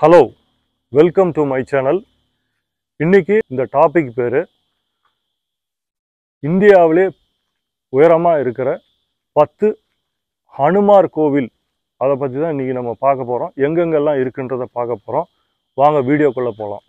hello welcome to my channel இன்னைக்கு இந்த topic பேர் இந்தியாவிலே உயரமாக இருக்கிற பத்து ஹனுமார் கோவில் அதை பற்றி தான் இன்றைக்கி நம்ம பார்க்க போகிறோம் எங்கெங்கெல்லாம் இருக்குன்றதை பார்க்க போகிறோம் வாங்க வீடியோக்குள்ளே போகலாம்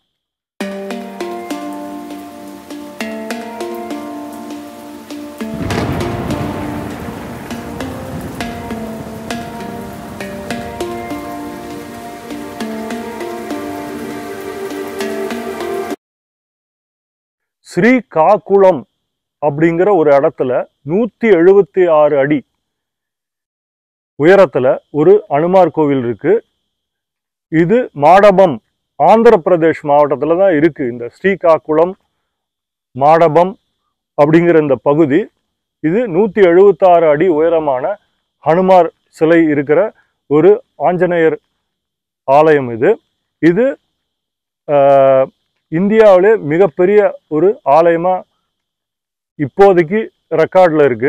ஸ்ரீ காக்குளம் அப்படிங்கிற ஒரு இடத்துல நூற்றி எழுபத்தி ஆறு அடி உயரத்துல ஒரு அனுமார் கோவில் இருக்கு இது மாடபம் ஆந்திர பிரதேஷ் மாவட்டத்துல தான் இருக்கு இந்த ஸ்ரீகாக்குளம் மாடபம் அப்படிங்கிற இந்த பகுதி இது நூற்றி எழுபத்தாறு அடி உயரமான ஹனுமார் சிலை இருக்கிற ஒரு ஆஞ்சநேயர் ஆலயம் இது இது ஆஹ், இந்தியாவிலே மிகப்பெரிய ஒரு ஆலயமா இப்போதைக்கு ரெக்கார்டில் இருக்கு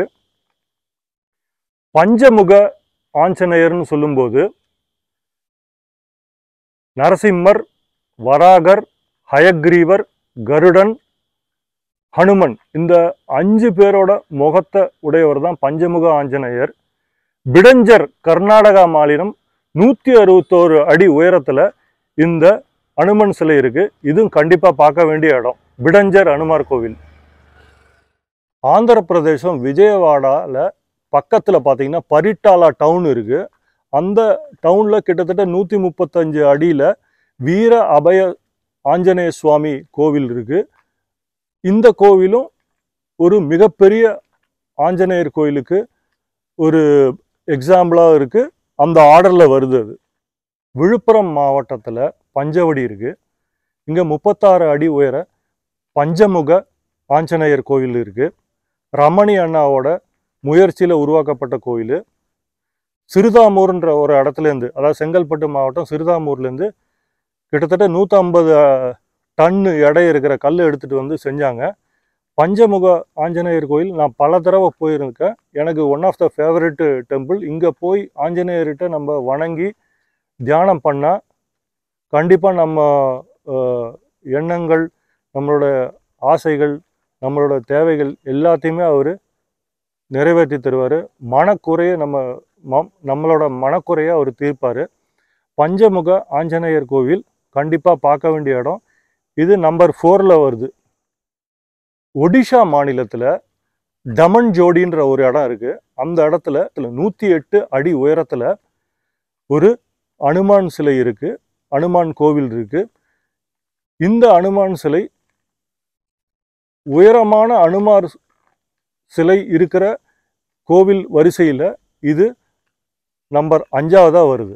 பஞ்சமுக ஆஞ்சநேயர்னு சொல்லும்போது நரசிம்மர் வராகர் ஹயக்ரீவர் கருடன் ஹனுமன் இந்த அஞ்சு பேரோட முகத்தை உடையவர் தான் பஞ்சமுக ஆஞ்சநேயர் பிடஞ்சர் கர்நாடகா மாநிலம் நூற்றி அறுபத்தோரு அடி உயரத்துல இந்த அனுமன் சிலை இருக்கு இதுவும் கண்டிப்பா பார்க்க வேண்டிய இடம் பிடஞ்சர் அனுமார் கோவில் ஆந்திர பிரதேசம் விஜயவாடால பக்கத்துல பாத்தீங்கன்னா பரிட்டாலா டவுன் இருக்கு அந்த டவுன்ல கிட்டத்தட்ட நூத்தி முப்பத்தஞ்சு அடியில வீர அபய ஆஞ்சநேய சுவாமி கோவில் இருக்கு இந்த கோவிலும் ஒரு மிகப்பெரிய ஆஞ்சநேயர் கோயிலுக்கு ஒரு எக்ஸாம்பிளா இருக்கு அந்த ஆர்டர்ல வருது அது விழுப்புரம் மாவட்டத்துல பஞ்சவடி இருக்கு இங்க முப்பத்தாறு அடி உயர பஞ்சமுக ஆஞ்சநேயர் கோவில் இருக்கு ரமணி அண்ணாவோட முயற்சியில் உருவாக்கப்பட்ட கோயில் சிறுதாமூர்ன்ற ஒரு இடத்துலேருந்து அதாவது செங்கல்பட்டு மாவட்டம் சிறுதாமூர்லேருந்து கிட்டத்தட்ட நூற்றம்பது டன்னு எடை இருக்கிற கல் எடுத்துகிட்டு வந்து செஞ்சாங்க பஞ்சமுக ஆஞ்சநேயர் கோயில் நான் பல தடவை போயிருக்கேன் எனக்கு one of the favourite temple இங்கே போய் ஆஞ்சநேயர்கிட்ட நம்ம வணங்கி தியானம் பண்ணால் கண்டிப்பாக நம்ம அஹ், எண்ணங்கள் நம்மளோட ஆசைகள் நம்மளோட தேவைகள் எல்லாத்தையுமே அவர் நிறைவேற்றி தருவார் மனக்குறையை நம்ம ம- நம்மளோட மனக்குறையை அவர் தீர்ப்பார் பஞ்சமுக ஆஞ்சநேயர் கோவில் கண்டிப்பாக பார்க்க வேண்டிய இடம் இது நம்பர் ஃபோரில் வருது ஒடிஷா மாநிலத்தில் டமன் ஜோடின்ற ஒரு இடம் இருக்குது அந்த இடத்துல நூற்றி எட்டு அடி உயரத்தில் ஒரு அனுமான் சிலை இருக்குது அனுமான் கோவில் இருக்குது இந்த அனுமான் சிலை உயரமான அனுமார் சிலை இருக்கிற கோவில் வரிசையில் இது நம்பர் அஞ்சாவதாக வருது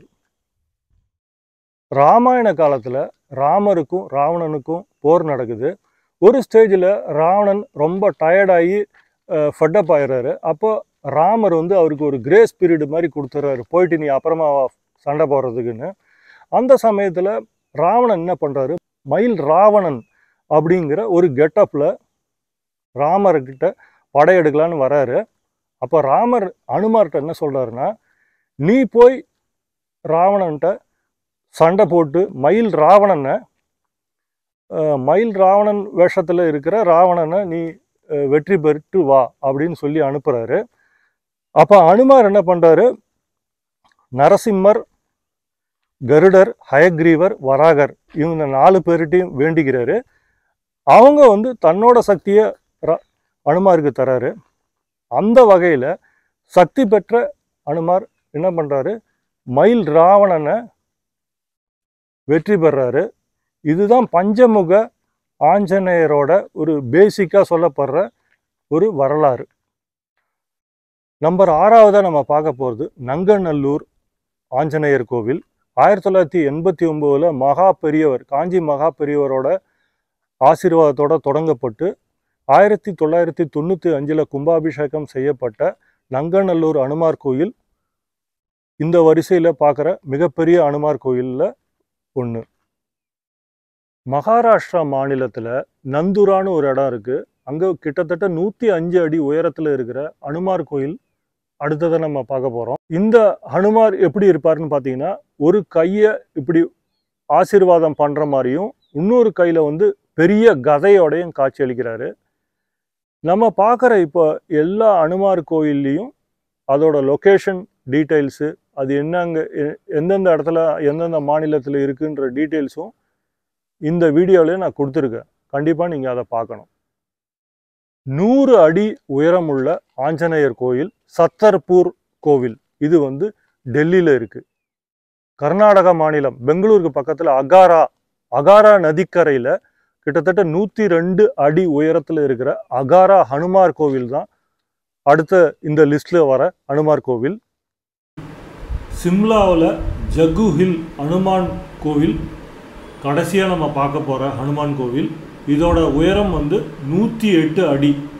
ராமாயண காலத்தில் ராமருக்கும் ராவணனுக்கும் போர் நடக்குது ஒரு ஸ்டேஜில் ராவணன் ரொம்ப டயர்டாகி ஃபட்டப் ஆயிடுறாரு அப்போ ராமர் வந்து அவருக்கு ஒரு கிரேஸ் பீரியட் மாதிரி கொடுத்துட்றாரு போயிட்டு நீ அப்புறமா வா சண்டை போடுறதுக்குன்னு அந்த சமயத்தில் ராவணன் என்ன பண்ணுறாரு மயில் ராவணன் அப்படிங்கிற ஒரு கெட்டப்பில் ராமர்கிட்ட படையெடுக்கலான்னு வராரு அப்போ ராமர் அனுமார்கிட்ட என்ன சொல்றாருன்னா நீ போய் ராவணன்ட்ட சண்டை போட்டு மயில் ராவணனை அஹ், மயில் ராவணன் வேஷத்தில் இருக்கிற ராவணனை நீ அஹ், வெற்றி பெற்று வா அப்படின்னு சொல்லி அனுப்புறாரு அப்போ அனுமார் என்ன பண்றாரு நரசிம்மர் கருடர் ஹயக்ரீவர் வராகர் இவங்க நாலு பேர்கிட்டையும் வேண்டிக்கிறாரு அவங்க வந்து தன்னோட சக்தியை ர- அனுமாருக்கு தராரு அந்த வகையில் சக்தி பெற்ற அனுமார் என்ன பண்ணுறாரு மயில் ராவணனை வெற்றி பெறாரு இதுதான் பஞ்சமுக ஆஞ்சநேயரோட ஒரு பேசிக்காக சொல்லப்படுற ஒரு வரலாறு நம்பர் ஆறாவதாக நம்ம பார்க்க போகிறது நங்கநல்லூர் ஆஞ்சநேயர் கோவில் ஆயிரத்தி தொள்ளாயிரத்தி எண்பத்தி ஒம்போதில் மகா பெரியவர் காஞ்சி மகா பெரியவரோட ஆசீர்வாதத்தோட தொடங்கப்பட்டு ஆயிரத்தி தொள்ளாயிரத்தி தொண்ணூற்றி அஞ்சில் கும்பாபிஷேகம் செய்யப்பட்ட நங்கநல்லூர் அனுமார் கோயில் இந்த வரிசையில் பார்க்குற மிகப்பெரிய அனுமார் கோயிலில் ஒன்று மகாராஷ்டிரா மாநிலத்தில் நந்துரான்னு ஒரு இடம் இருக்குது அங்கே கிட்டத்தட்ட நூற்றி அஞ்சு அடி உயரத்தில் இருக்கிற அனுமார் கோயில் அடுத்ததை நம்ம பார்க்க போகிறோம் இந்த ஹனுமார் எப்படி இருப்பாருன்னு பார்த்தீங்கன்னா ஒரு கையை இப்படி ஆசீர்வாதம் பண்ணுற மாதிரியும் இன்னொரு கையில் வந்து பெரிய கதையோடையும் காட்சி அளிக்கிறாரு நம்ம பார்க்குற இப்போ எல்லா அனுமார் கோயில்லையும் அதோட லொக்கேஷன் டீட்டெயில்ஸு அது என்னங்க எ- எந்தெந்த இடத்துல எந்தெந்த மாநிலத்தில் இருக்குன்ற டீட்டெயில்ஸும் இந்த வீடியோவிலே நான் கொடுத்துருக்கேன் கண்டிப்பாக நீங்கள் அதை பார்க்கணும் நூறு அடி உயரமுள்ள ஆஞ்சநேயர் கோயில் சத்தர்பூர் கோவில் இது வந்து டெல்லியில் இருக்கு கர்நாடகா மாநிலம் பெங்களூருக்கு பக்கத்தில் அகாரா அகாரா நதிக்கரையில் கிட்டத்தட்ட நூற்றி ரெண்டு அடி உயரத்தில் இருக்கிற அகாரா ஹனுமார் கோவில் தான் அடுத்த இந்த லிஸ்ட்டில் வர ஹனுமார் கோவில் சிம்லாவில் ஜக்கு ஹில் ஹனுமான் கோவில் கடைசியாக நம்ம பார்க்க போகிற ஹனுமான் கோவில் இதோட உயரம் வந்து நூற்றி எட்டு அடி